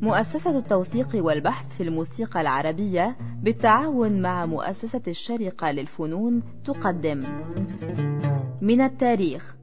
مؤسسة التوثيق والبحث في الموسيقى العربية بالتعاون مع مؤسسة الشرقة للفنون تقدم من التاريخ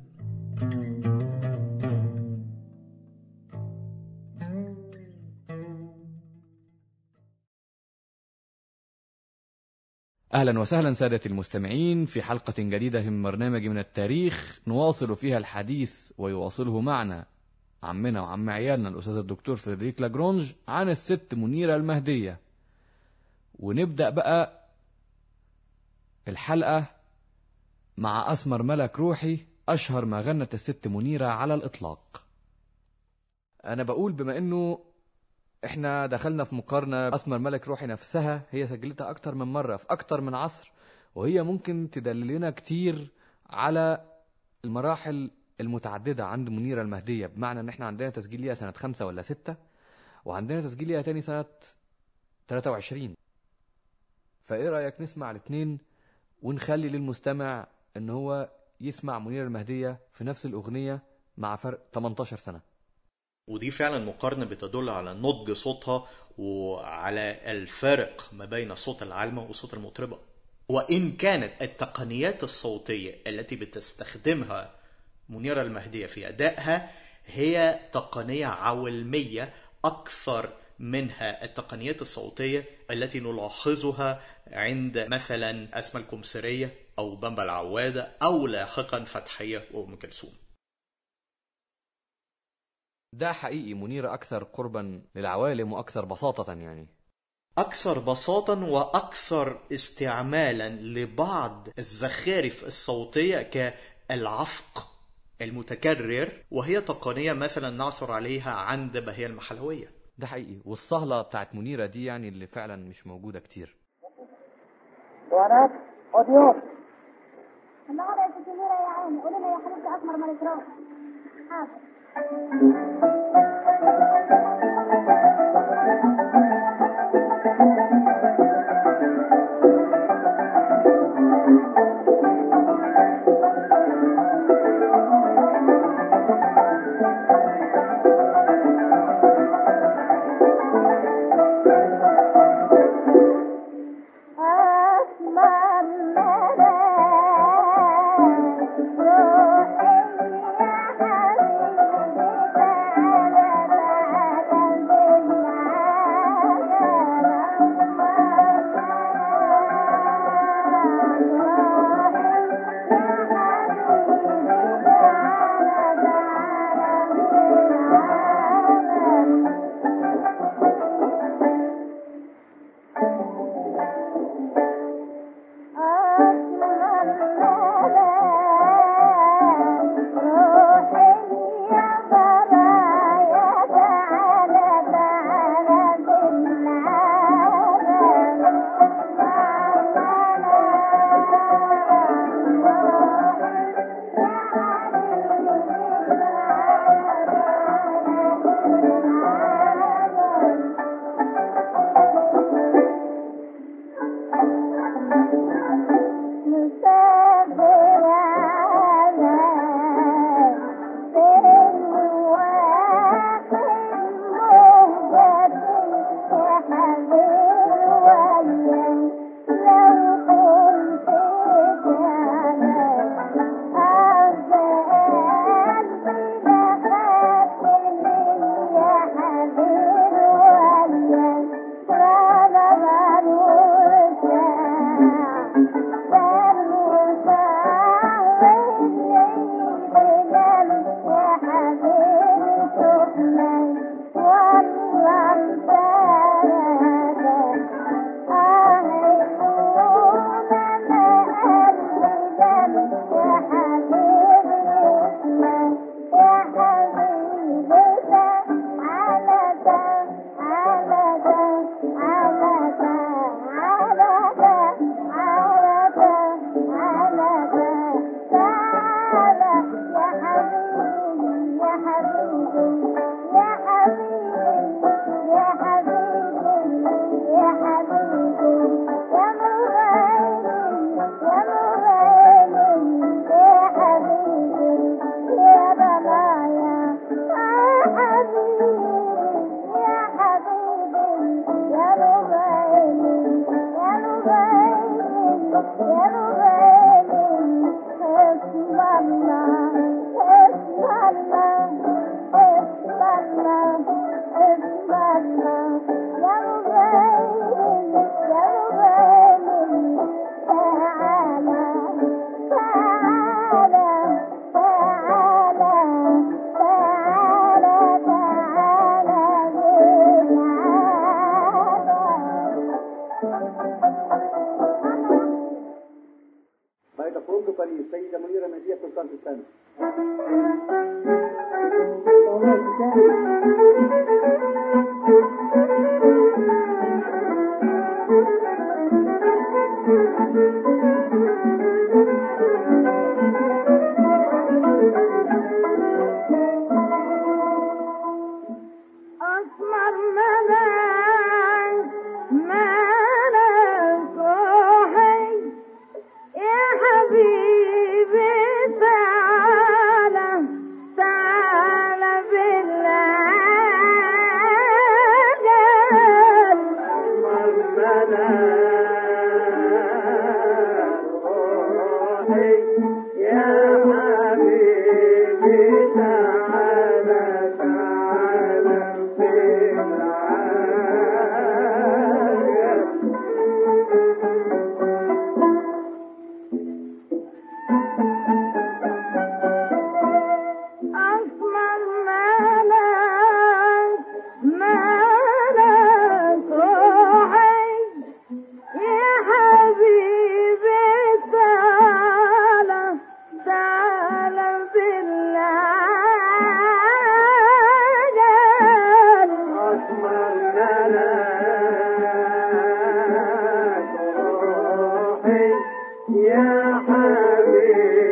أهلا وسهلا سادة المستمعين في حلقة جديدة من برنامج من التاريخ نواصل فيها الحديث ويواصله معنا عمنا وعم عيالنا الأستاذ الدكتور فريدريك لاجرونج عن الست منيرة المهدية ونبدأ بقى الحلقة مع أسمر ملك روحي أشهر ما غنت الست منيرة على الإطلاق أنا بقول بما إنه إحنا دخلنا في مقارنة أسمر ملك روحي نفسها هي سجلتها أكتر من مرة في أكتر من عصر وهي ممكن تدللنا كتير على المراحل المتعددة عند منيرة المهدية بمعنى ان احنا عندنا تسجيل ليها سنة خمسة ولا ستة وعندنا تسجيل ليها تاني سنة 23 فايه رأيك نسمع الاثنين ونخلي للمستمع ان هو يسمع منيرة المهدية في نفس الأغنية مع فرق 18 سنة ودي فعلا مقارنة بتدل على نضج صوتها وعلى الفارق ما بين صوت العالمة وصوت المطربة وإن كانت التقنيات الصوتية التي بتستخدمها منيرة المهدية في أدائها هي تقنية عولمية أكثر منها التقنيات الصوتية التي نلاحظها عند مثلا أسمى الكمسرية أو بمبا العوادة أو لاحقا فتحية وأم كلثوم ده حقيقي منيرة أكثر قربا للعوالم وأكثر بساطة يعني أكثر بساطة وأكثر استعمالا لبعض الزخارف الصوتية كالعفق المتكرر وهي تقنية مثلا نعثر عليها عند بهية المحلوية ده حقيقي والصهلة بتاعت منيرة دي يعني اللي فعلا مش موجودة كتير وهناك اوديو النهارده يا ست منيرة يا عيني قولي لي يا حبيبتي اسمر ملك روح حاضر أسمع الملك روحي يا حبيبي تعالى السيدة منيرة مهدية سلطان الثاني أسمر ملاك ملاك روحي يا حبيبي تعالى تعالى بالله أسمر ملاك ملاك روحي يا حبيبي تعالى تعالى بالله يا حبيبي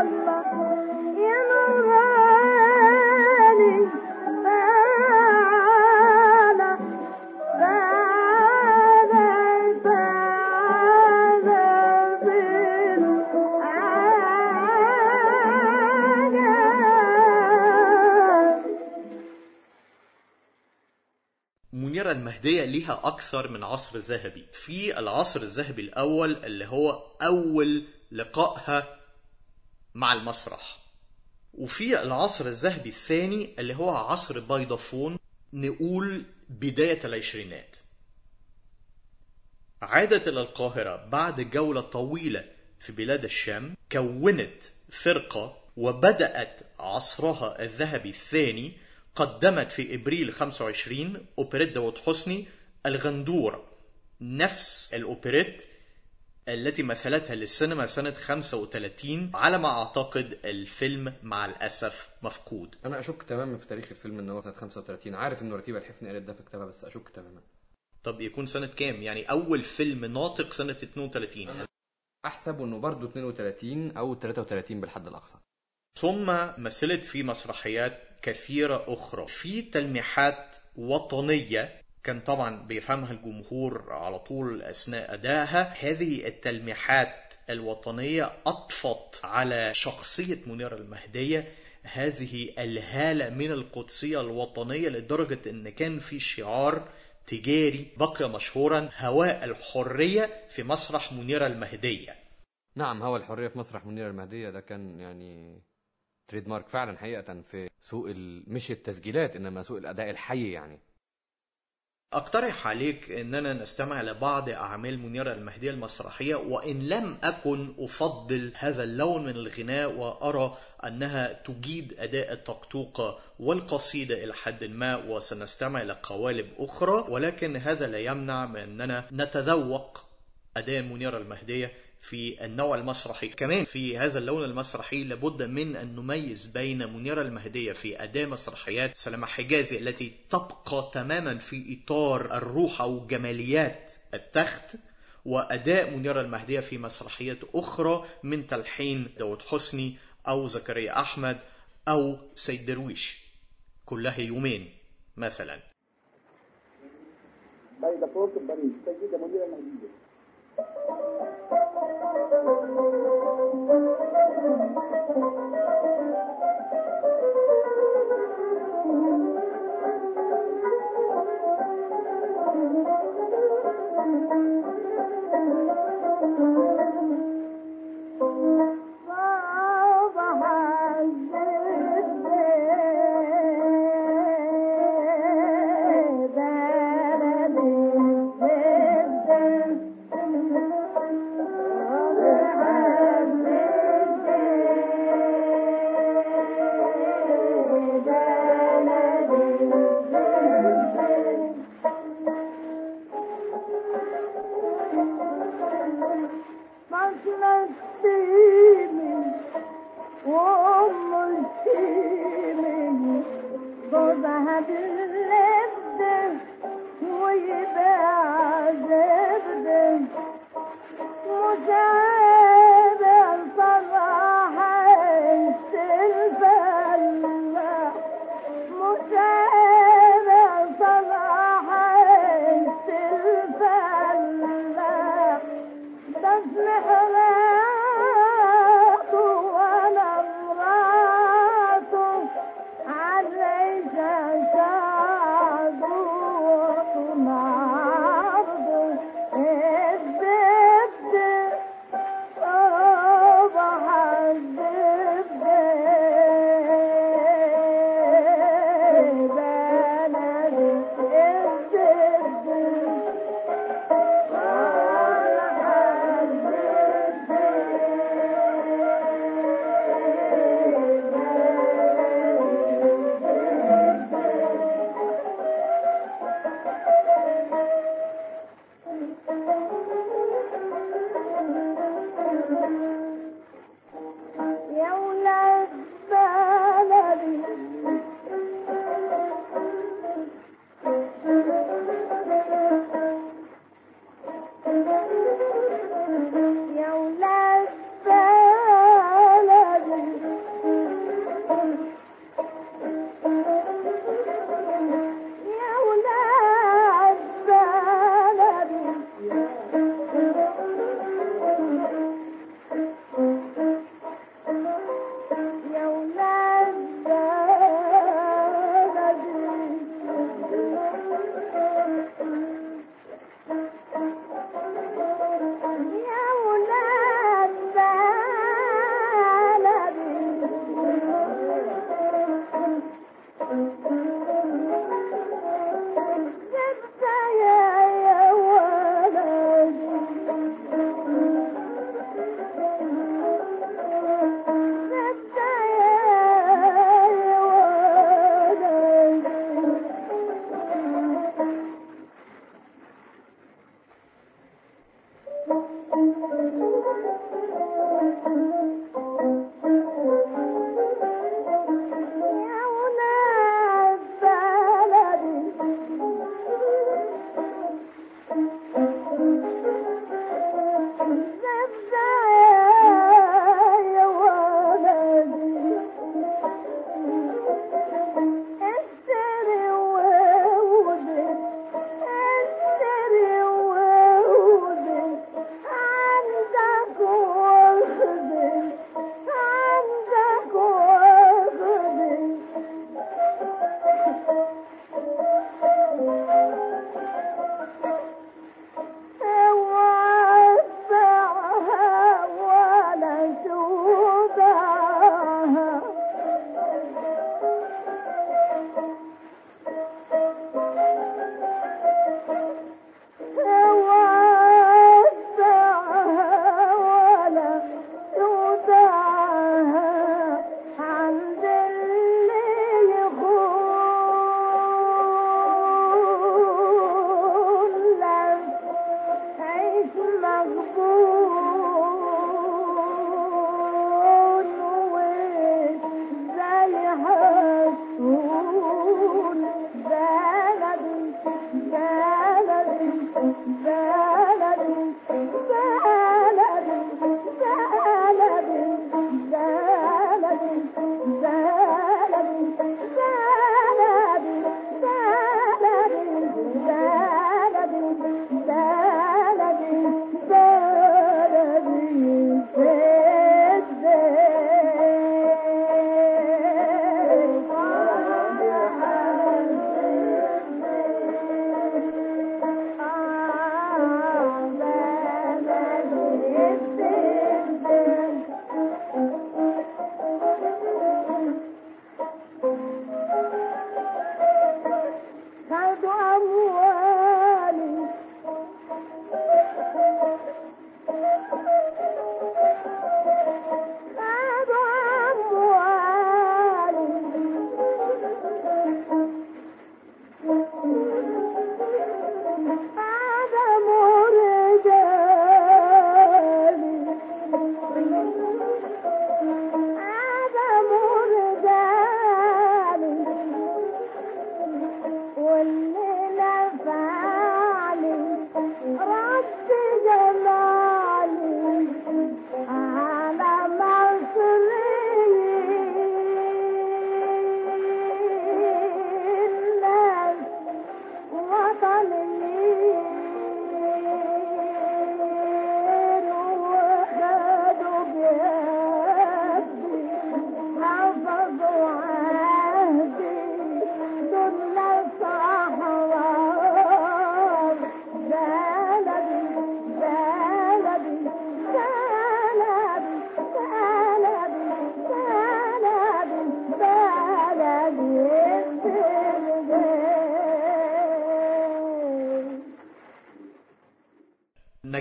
الله يا نوراني تعالى تعالى تعالى بالعجب منيرة المهدية ليها أكثر من عصر ذهبي في العصر الذهبي الأول اللي هو أول لقائها مع المسرح وفي العصر الذهبي الثاني اللي هو عصر بايدافون نقول بداية العشرينات عادت إلى القاهرة بعد جولة طويلة في بلاد الشام كونت فرقة وبدأت عصرها الذهبي الثاني قدمت في إبريل 25 أوبريت داود حسني الغندور نفس الأوبريت التي مثلتها للسينما سنة 35 على ما أعتقد الفيلم مع الأسف مفقود انا اشك تماما في تاريخ الفيلم ان هو سنه 35 عارف ان رتيبه الحفني قالت ده في كتابها بس اشك تماما طب يكون سنة كام؟ يعني أول فيلم ناطق سنة 32 احسب انه برضه 32 او 33 بالحد الاقصى ثم مثلت في مسرحيات كثيرة أخرى في تلميحات وطنية كان طبعا بيفهمها الجمهور على طول أثناء أدائها هذه التلميحات الوطنية أطفت على شخصية منيرة المهدية هذه الهالة من القدسية الوطنية لدرجة أن كان في شعار تجاري بقي مشهورا هواء الحرية في مسرح منيرة المهدية نعم هو الحريه في مسرح منير المهديه ده كان يعني تريد مارك فعلا حقيقه في سوق ال... مش التسجيلات انما سوق الاداء الحي يعني أقترح عليك أننا نستمع لبعض أعمال منيرة المهدية المسرحية وإن لم أكن أفضل هذا اللون من الغناء وأرى أنها تجيد أداء الطقطوقة والقصيدة إلى حد ما وسنستمع إلى قوالب أخرى ولكن هذا لا يمنع من أننا نتذوق أداء منيرة المهدية في النوع المسرحي كمان في هذا اللون المسرحي لابد من أن نميز بين منيرة المهدية في أداء مسرحيات سلمى حجازي التي تبقى تماما في إطار الروح أو جماليات التخت وأداء منيرة المهدية في مسرحيات أخرى من تلحين داود حسني أو زكريا أحمد أو سيد درويش كلها يومين مثلا بين فوق باريس سيدة منيرة المهدية صبح الزبدة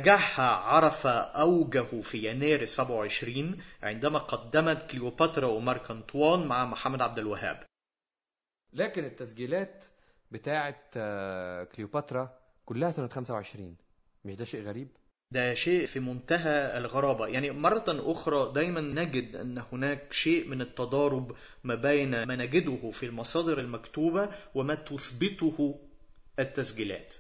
ونجاحها عرف أوجه في يناير 27 عندما قدمت كليوباترا ومارك أنطوان مع محمد عبد الوهاب لكن التسجيلات بتاعة آه، كليوباترا كلها سنة 25 مش ده شيء غريب؟ ده شيء في منتهى الغرابة يعني مرة أخرى دايما نجد أن هناك شيء من التضارب ما بين ما نجده في المصادر المكتوبة وما تثبته التسجيلات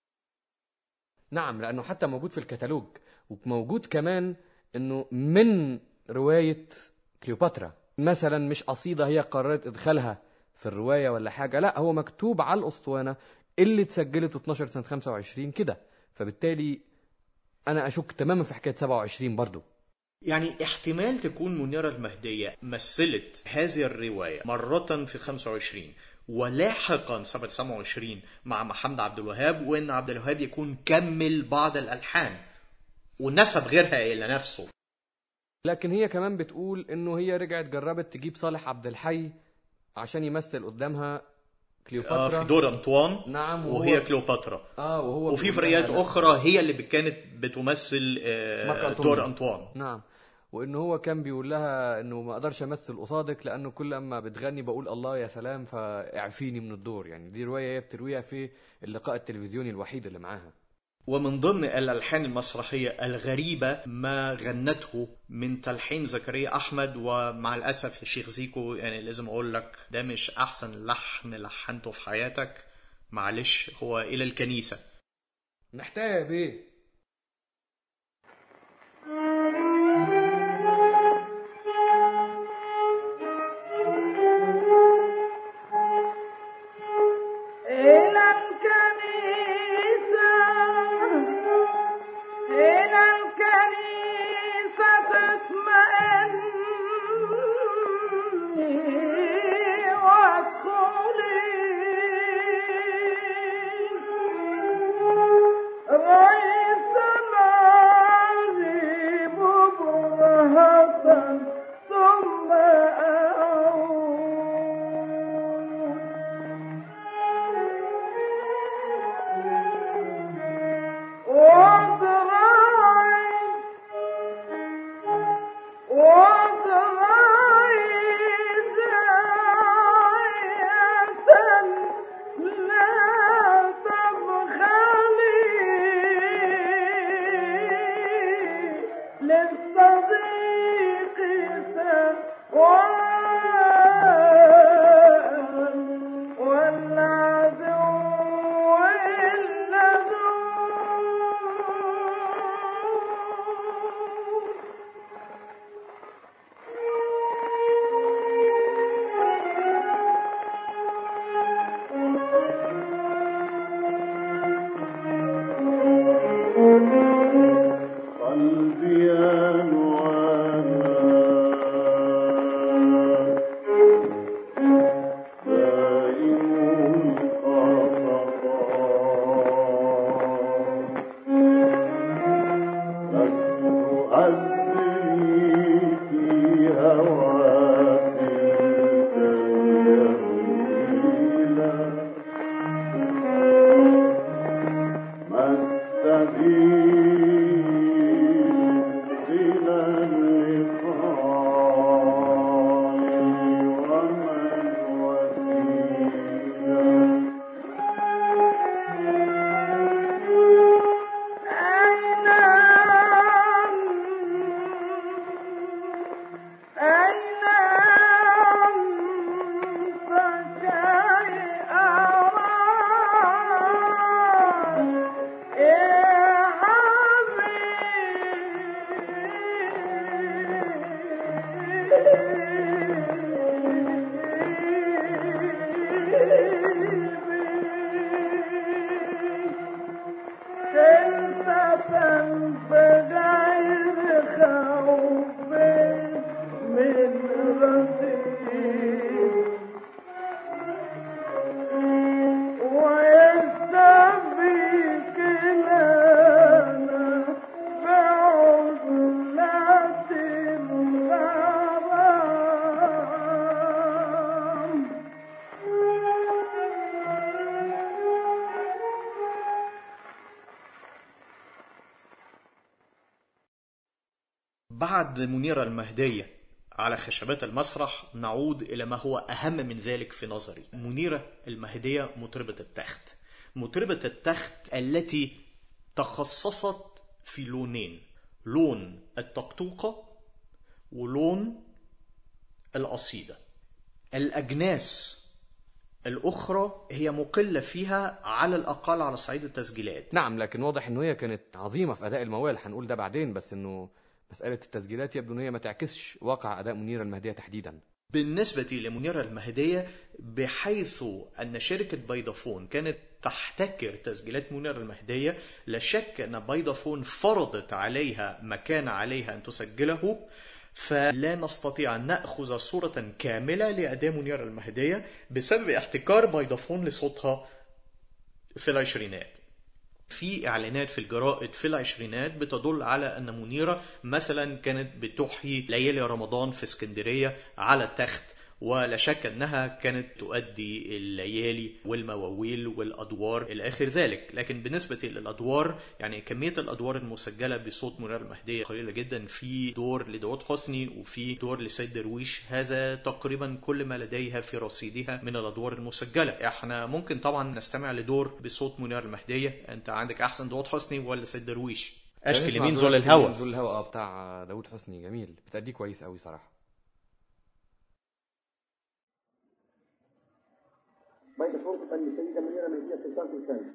نعم لأنه حتى موجود في الكتالوج وموجود كمان أنه من رواية كليوباترا مثلا مش قصيدة هي قررت إدخالها في الرواية ولا حاجة لا هو مكتوب على الأسطوانة اللي اتسجلت 12 سنة 25 كده فبالتالي أنا أشك تماما في حكاية 27 برضو يعني احتمال تكون منيرة المهدية مثلت هذه الرواية مرة في 25 ولاحقا سنة 27 مع محمد عبد الوهاب وان عبد الوهاب يكون كمل بعض الالحان ونسب غيرها الى نفسه لكن هي كمان بتقول انه هي رجعت جربت تجيب صالح عبد الحي عشان يمثل قدامها آه كليوباترا في دور انطوان نعم وهو وهي كليوباترا اه وهو وفي بيقول فرقات لها لا. اخرى هي اللي كانت بتمثل مارك آه، أنطونيو. دور انطوان نعم وان هو كان بيقول لها انه ما اقدرش امثل قصادك لانه كل اما بتغني بقول الله يا سلام فاعفيني من الدور يعني دي روايه هي بترويها في اللقاء التلفزيوني الوحيد اللي معاها ومن ضمن الألحان المسرحية الغريبة ما غنته من تلحين زكريا أحمد ومع الأسف يا شيخ زيكو يعني لازم أقول لك ده مش أحسن لحن لحنته في حياتك معلش هو إلى الكنيسة محتاج بيه إلى الكنيسة إلى الكنيسة تطمئني وادخلي رئيس العظيم برهة ثم أعود وازرعي وازرعي زاية لا تبخلي للصديق سواء والعدو اللدود قلبي أنوانا دائم الخطا لست أدري في هواك الجميلة ما السبيل إلى اللقاء وما الوسيلة أين أين أنت كي أراك يا حبيبي خلفة بغير خوف من رصيد ويستبيك لنا بعزلة الغرام بعد منيرة المهدية على خشبات المسرح نعود إلى ما هو أهم من ذلك في نظري منيرة المهدية مطربة التخت مطربة التخت التي تخصصت في لونين لون الطقطوقة ولون القصيدة الأجناس الأخرى هي مقلة فيها على الأقل على صعيد التسجيلات نعم لكن واضح انه هي كانت عظيمه في اداء الموال هنقول ده بعدين بس انه مساله التسجيلات يبدو ان هي ما تعكسش واقع اداء منيره المهديه تحديدا بالنسبة لمنيرة المهدية بحيث أن شركة بيضافون كانت تحتكر تسجيلات منيرة المهدية لا شك أن بيضافون فرضت عليها ما كان عليها أن تسجله فلا نستطيع أن نأخذ صورة كاملة لأداء منيرة المهدية بسبب احتكار بيضافون لصوتها في العشرينات في اعلانات في الجرائد في العشرينات بتدل على ان منيره مثلا كانت بتحيي ليالي رمضان في اسكندريه على التخت ولا شك انها كانت تؤدي الليالي والمواويل والادوار الى اخر ذلك، لكن بالنسبه للادوار يعني كميه الادوار المسجله بصوت منيره المهديه قليله جدا، في دور لداود حسني وفي دور لسيد درويش، هذا تقريبا كل ما لديها في رصيدها من الادوار المسجله، احنا ممكن طبعا نستمع لدور بصوت منيره المهديه، انت عندك احسن داود حسني ولا سيد درويش؟ اشكي نسمع اليمين دور زول أشكي اليمين الهوى زول الهوى اه بتاع داوود حسني جميل بتأديه كويس قوي صراحه ميكروفون تقني السيدة منيرة مهدية سلطان كوشاني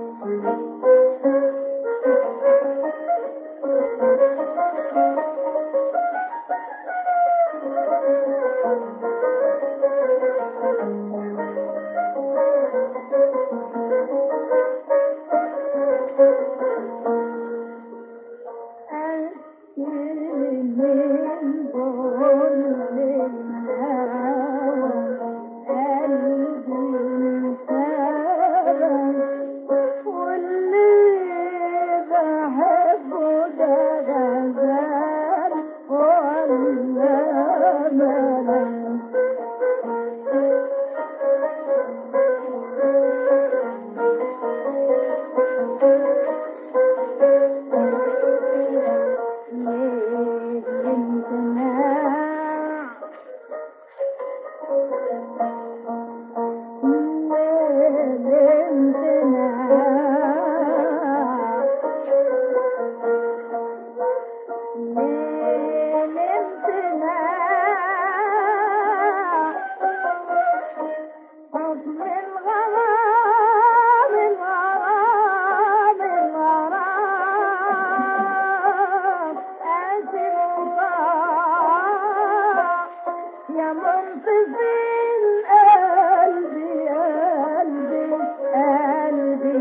يا منقذين قلبي قلبي قلبي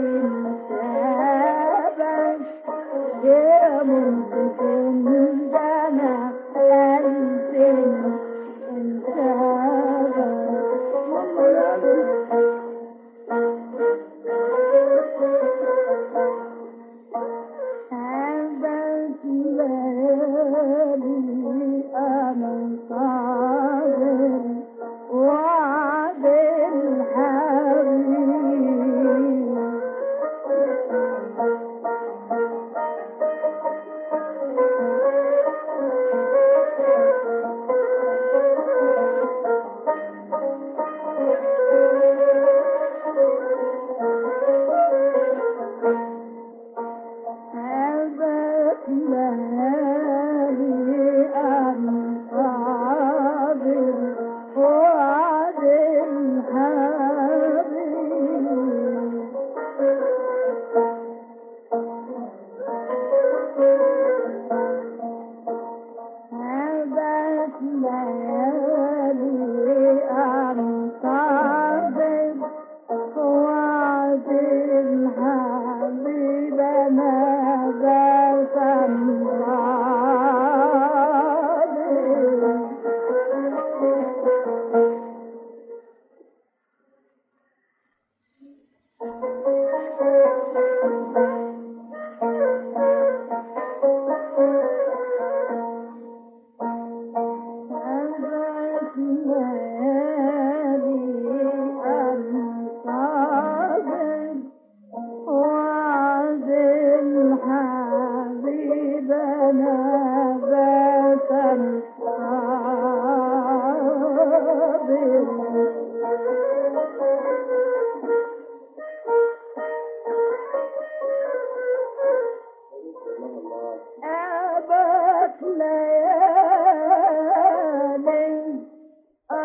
انتابك يا منقذين ده انا قلبي انتابك والله يا قلبي عبت ليالي أنا صابر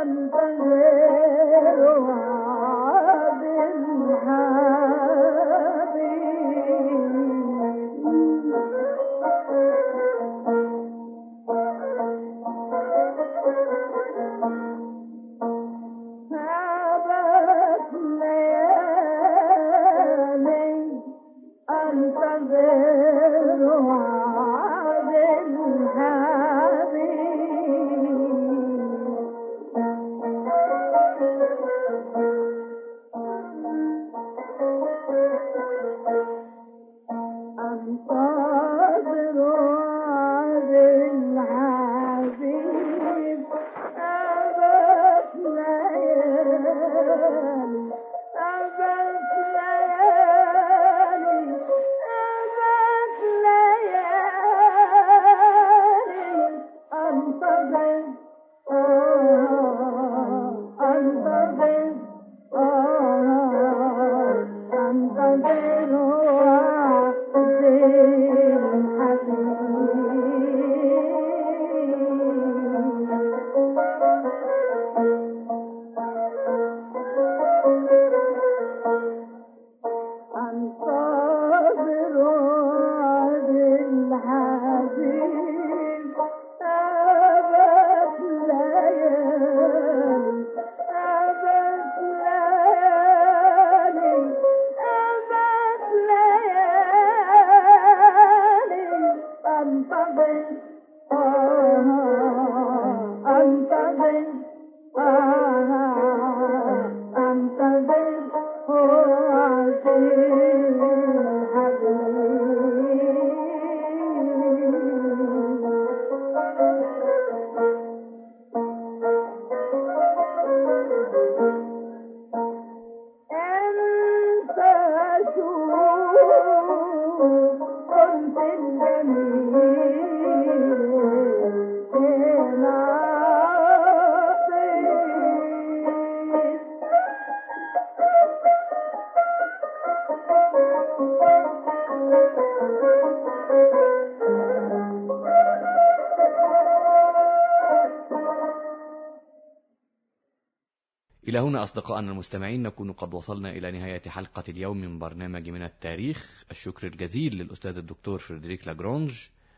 إلى هنا أصدقائنا المستمعين نكون قد وصلنا إلى نهاية حلقة اليوم من برنامج من التاريخ الشكر الجزيل للأستاذ الدكتور فريدريك لاجرونج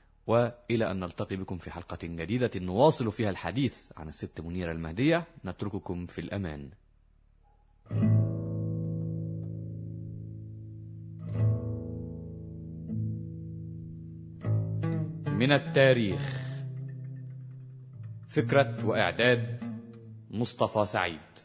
وإلى أن نلتقي بكم في حلقة جديدة نواصل فيها الحديث عن الست منيرة المهدية نترككم في الأمان من التاريخ فكرة وإعداد مصطفى سعيد